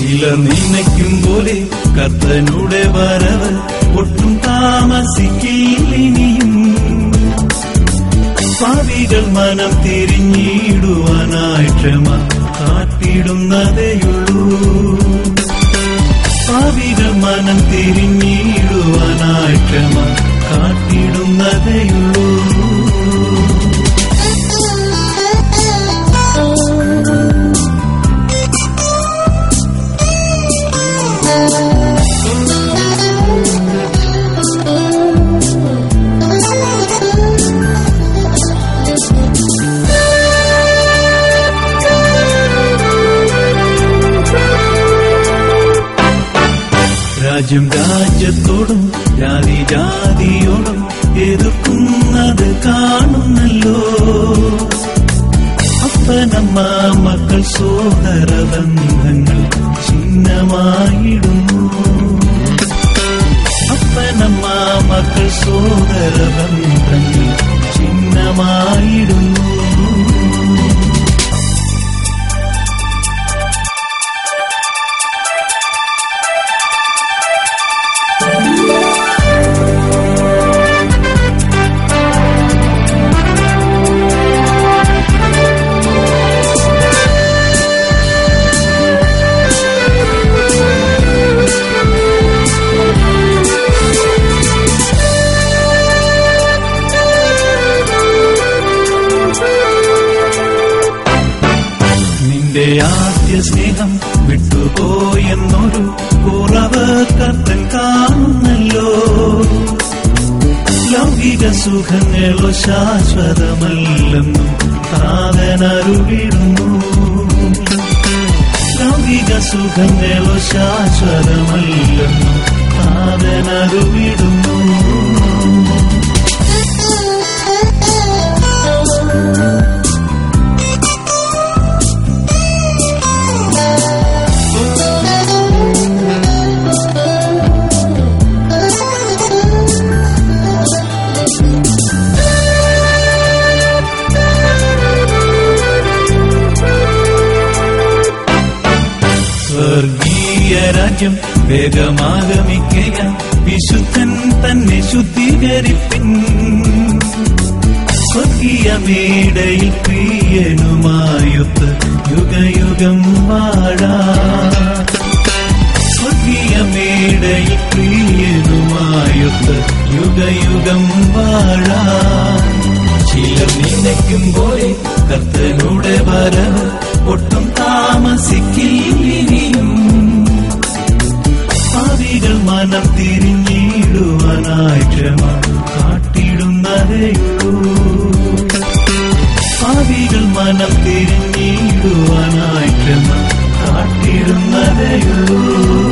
ചിലർ നിന്നയ്ക്കും പോലെ കർത്തനുടെ വരവ് ഒട്ടും താമസിക്കില്ലിനിയും ഭാവികൾ മനം തിരിഞ്ഞിടുവാനായി ക്ഷമ കാത്തിടുന്നതേയുള്ളൂ ഭാവികൾ മനം തിരിഞ്ഞിടുവാനായി ക്ഷമ കാത്തിടുന്നതേയുള്ളൂ രാജ്യം രാജ്യത്തോടും ജാതി ജാതിയോടും എതിർക്കുന്നത് കാണുന്നല്ലോ അപ്പനമ്മ മക്കൾ സോദര ബന്ധങ്ങൾ ചിഹ്നമായിടുന്നു അപ്പനമ്മ മക്കൾ സോദര ബന്ധങ്ങൾ ചിഹ്നമായിടുന്നു നിന്റെ ആദ്യ സ്നേഹം വിട്ടുപോയെന്നൊരു കുറവ് കർത്തൻ കാണുന്നല്ലോ ലൗകിക സുഖങ്ങളോ ശാശ്വതമല്ലെന്നും താതനരുവിടുന്നു ലൗകിക സുഖങ്ങളോ ശാശ്വതമല്ലെന്നും താതനരുവിടുന്നു സ്വർഗീയ രാജ്യം വേഗമാഗമിക്കയ വിശുദ്ധൻ തന്നെ ശുദ്ധീകരിപ്പിൻ സ്വർഗീയ മേടയിൽ പ്രിയനുമായൊത്ത് യുഗയുഗം വാഴാ സ്വർഗീയ മേടയിൽ പ്രിയനുമായൊത്ത് യുഗയുഗം വാഴാ ചിലർ നിന്നയ്ക്കും പോലെ കർത്തനുടെ വരവ് ഒട്ടും താമസിക്കില്ലിനിയും ഭാവികൾ മനം തിരിഞ്ഞിടുവാനായി ക്ഷമ കാട്ടിടുന്നതേയുള്ളൂ ഭാവികൾ മനം തിരിഞ്ഞിടുവാനായി ക്ഷമ കാട്ടിടുന്നതേയുള്ളൂ